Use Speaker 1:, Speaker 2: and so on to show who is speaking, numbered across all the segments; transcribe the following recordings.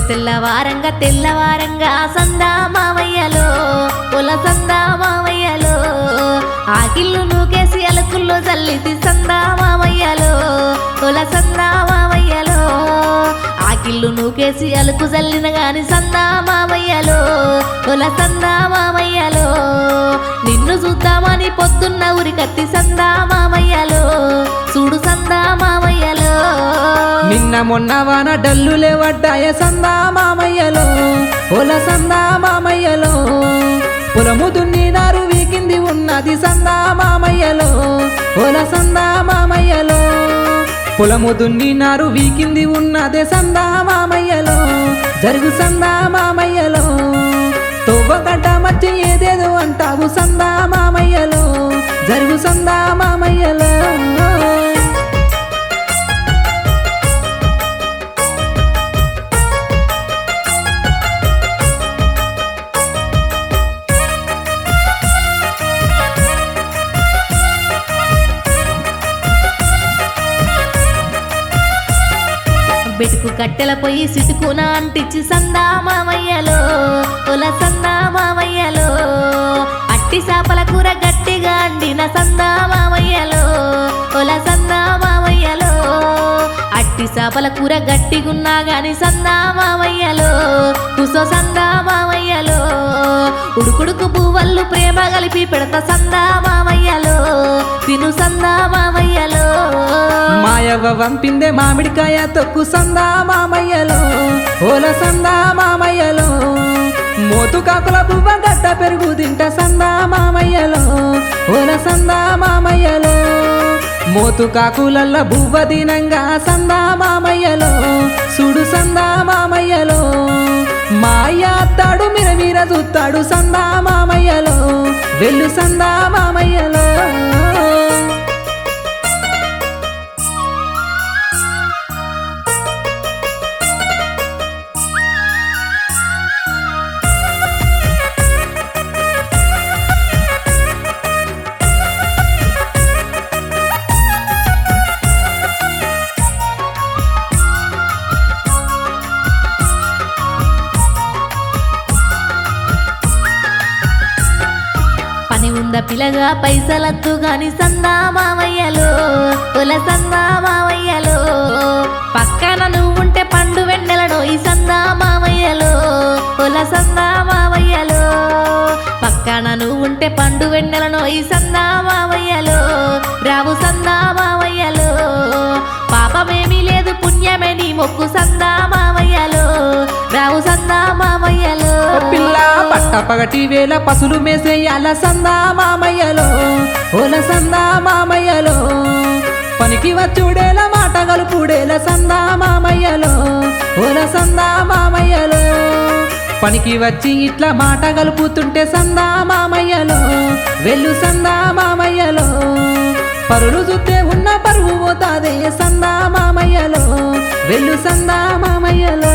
Speaker 1: తెల్లవారంగా తెల్లవారంగా సందా మామయ్యలో పొల సందా మామయ్యలో ఆకిళ్ళు నూకేసి అలుకుల్లో చల్లితి సందా మామయ్యలో పొల సందా మామయ్యలో ఆకిళ్ళు నూకేసి అలుకు చల్లిన గాని సందా మామయ్యలో పొల సందా మామయ్యలో నిన్ను చూద్దామని పొద్దున్న ఉరికత్తి సందా మామయ్యలో చూడు సందా మామయ్యలో
Speaker 2: నిన్న మొన్న వాన డల్లులే వడ్డాయ సందా మామయ్యలో పొల సందా మామయ్యలో పొలము దున్నినారు వీకింది ఉన్నది సందా మామయ్యలో పొల సందా మామయ్యలో పొలము దున్నినారు వీకింది ఉన్నదే సందా మామయ్యలో జరుగు సందా మామయ్యలో తోవగడ్డ మధ్య ఏదేదో అంటావు సందా మామయ్యలో జరుగు సందా మామయ్యలో
Speaker 1: బెటుకు కట్టెల పొయ్యి సిటుకున అంటించి సందా మామయ్యలో పొల సందా మామయ్యలో అట్టి చేపల కూర గట్టిగా అండిన సందా మామయ్యలో పొల సందా మామయ్యలో అట్టి చేపల కూర గట్టిగున్నా గాని సందా మామయ్యలో కుసో సందా మామయ్యలో ఉడుకుడుకు పువ్వళ్ళు ప్రేమ కలిపి పెడత సందా మామయ్యలో తిను సందా మామయ్యలో
Speaker 2: మాయవ్వ వంపిందే మామిడికాయ తొక్కు సందా మామయ్యలో ఓల సందా మామయ్యలో మోతు కాకుల పువ్వ గడ్డ పెరుగు తింట సందా మామయ్యలో ఓల సందా మామయ్యలో మోతు కాకులల్ల బువ్వ దినంగా సందా మామయ్యలో సుడు సందా మామయ్యలో మాయ అత్తాడు మిరమిర చూస్తాడు సందా మామయ్యలో వెళ్ళు సందా మామయ్యలో
Speaker 1: పని ఉంద పిలగా పైసలద్దు గాని సందా మామయ్యలో ఒల సందా మామయ్యలో పక్కన నువ్వుంటే పండు వెన్నెలను ఈ సందా మామయ్యలో ఒల సందా మామయ్యలో పక్కన నువ్వుంటే పండు వెన్నెలను ఈ సందా మామయ్యలో రావు సందా మామయ్యలో పాపమేమీ లేదు పుణ్యమే నీ మొక్కు సందా మామయ్యలో రావు సందా మామయ్యలో
Speaker 2: పిల్ల పట్ట పగటి వేళ పసులు మేసేయాల సందా మామయ్యలో ఓల సందా మామయ్యలో పనికి వచ్చుడేల మాట గలుపుడేల సందా మామయ్యలో ఓల సందా మామయ్యలో పనికి వచ్చి ఇట్లా మాట గలుపుతుంటే సందా మామయ్యలో వెళ్ళు సందా మామయ్యలో పరులు చూస్తే ఉన్న పరువు పోతాదే సందా మామయ్యలో వెళ్ళు సందా మామయ్యలో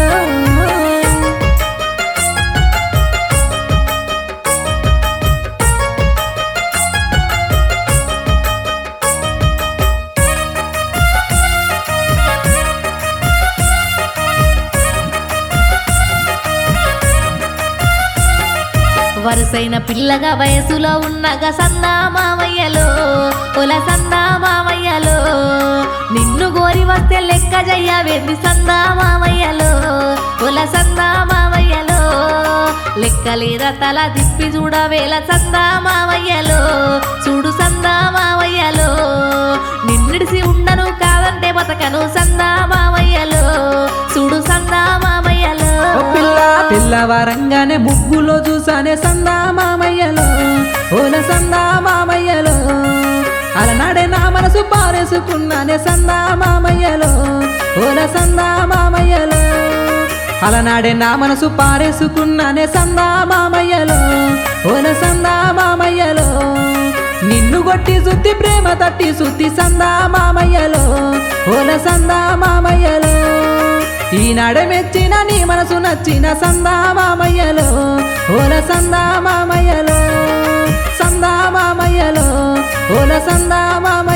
Speaker 1: వరుసైన పిల్లగా వయసులో ఉన్నగా సందా మామయ్యలో ఒల సందా మామయ్యలో నిన్ను గోరి వస్తే లెక్క జయ్యవేంది సందా మామయ్యలో ఒల సందా మామయ్యలో లెక్క లేదా తల తిప్పి చూడవేల సందా మామయ్యలో చూడు సందా మామయ్యలో నిన్నిడిసి ఉండను కాదంటే బతకను సందా మామయ్యలో చూడు సందా మామయ్యలో
Speaker 2: ఓ పిల్ల తెల్లవారంగానే ముగ్గులో చూసానే సందా మామయ్యలో ఓల సందా మామయ్యలో అలనాడే నా మనసు పారేసుకున్నానే సందా మామయ్యలో ఓల సందా మామయ్యలో అలనాడే నా మనసు పారేసుకున్నానే సందా మామయ్యలో ఓల సందా మామయ్యలో నిన్ను కొట్టి సుత్తి ప్రేమ తట్టి సుత్తి సందా మామయ్యలో ఓల సందా మామయ్యలో ఈనాడ మెచ్చిన నీ మనసు నచ్చిన సందా మామయ్యలో ఓల సందా మామయ్యలో సందా మామయ్యలో ఓల సందా మామయ్య